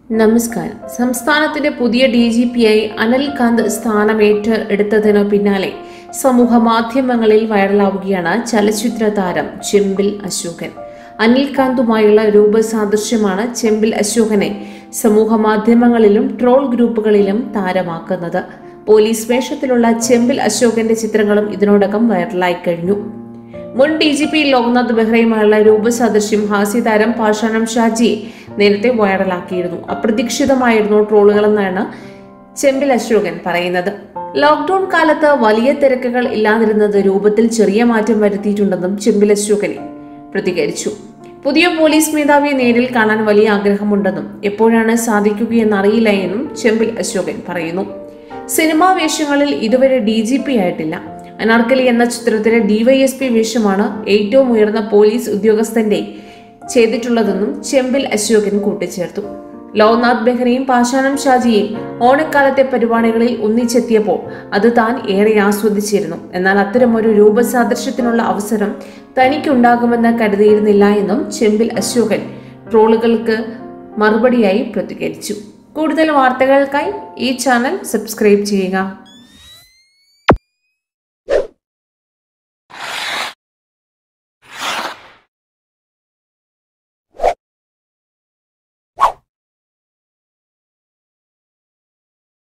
നമസ്കാരം സംസ്ഥാനത്തിന്റെ പുതിയ ഡി ജി പിയായി അനിൽകാന്ത് സ്ഥാനമേറ്റ് എടുത്തതിനു പിന്നാലെ സമൂഹ മാധ്യമങ്ങളിൽ വൈറലാവുകയാണ് ചലച്ചിത്ര താരം ചെമ്പിൽ അശോകൻ അനിൽകാന്തുമായുള്ള രൂപസാദൃശ്യമാണ് ചെമ്പിൽ അശോകനെ സമൂഹ മാധ്യമങ്ങളിലും ട്രോൾ ഗ്രൂപ്പുകളിലും താരമാക്കുന്നത് പോലീസ് വേഷത്തിലുള്ള ചെമ്പിൽ അശോകന്റെ ചിത്രങ്ങളും ഇതിനോടകം വൈറലായി കഴിഞ്ഞു മുൻ ഡി ജി പി ലോക്നാഥ് ബെഹ്റയുമായുള്ള രൂപസാദൃശ്യം ഹാസ്യതാരം പാഷാണം ഷാജിയെ നേരത്തെ വൈറലാക്കിയിരുന്നു അപ്രതീക്ഷിതമായിരുന്നു ട്രോളുകളെന്നാണ് ചെമ്പിൽ അശോകൻ പറയുന്നത് ലോക്ക്ഡൌൺ കാലത്ത് വലിയ തിരക്കുകൾ ഇല്ലാതിരുന്നത് രൂപത്തിൽ ചെറിയ മാറ്റം വരുത്തിയിട്ടുണ്ടെന്നും ചെമ്പിൽ അശോകൻ പ്രതികരിച്ചു പുതിയ പോലീസ് മേധാവിയെ നേരിൽ കാണാൻ വലിയ ആഗ്രഹമുണ്ടെന്നും എപ്പോഴാണ് സാധിക്കുകയെന്നറിയില്ല എന്നും ചെമ്പിൽ അശോകൻ പറയുന്നു സിനിമാ വേഷങ്ങളിൽ ഇതുവരെ ഡി ജി പി ആയിട്ടില്ല അനാർക്കലി എന്ന ചിത്രത്തിലെ ഡിവൈഎസ്പി വേഷമാണ് ഏറ്റവും ഉയർന്ന പോലീസ് ഉദ്യോഗസ്ഥന്റെ ചെയ്തിട്ടുള്ളതെന്നും ചെമ്പിൽ അശോകൻ കൂട്ടിച്ചേർത്തു ലോക്നാഥ് ബെഹ്റയും പാഷാണം ഷാജിയും ഓണക്കാലത്തെ പരിപാടികളിൽ ഒന്നിച്ചെത്തിയപ്പോൾ അത് താൻ ഏറെ ആസ്വദിച്ചിരുന്നു എന്നാൽ അത്തരമൊരു രൂപസാദൃശ്യത്തിനുള്ള അവസരം തനിക്കുണ്ടാകുമെന്ന് കരുതിയിരുന്നില്ല എന്നും ചെമ്പിൽ അശോകൻ ട്രോളുകൾക്ക് മറുപടിയായി പ്രതികരിച്ചു കൂടുതൽ വാർത്തകൾക്കായി ഈ ചാനൽ സബ്സ്ക്രൈബ് ചെയ്യുക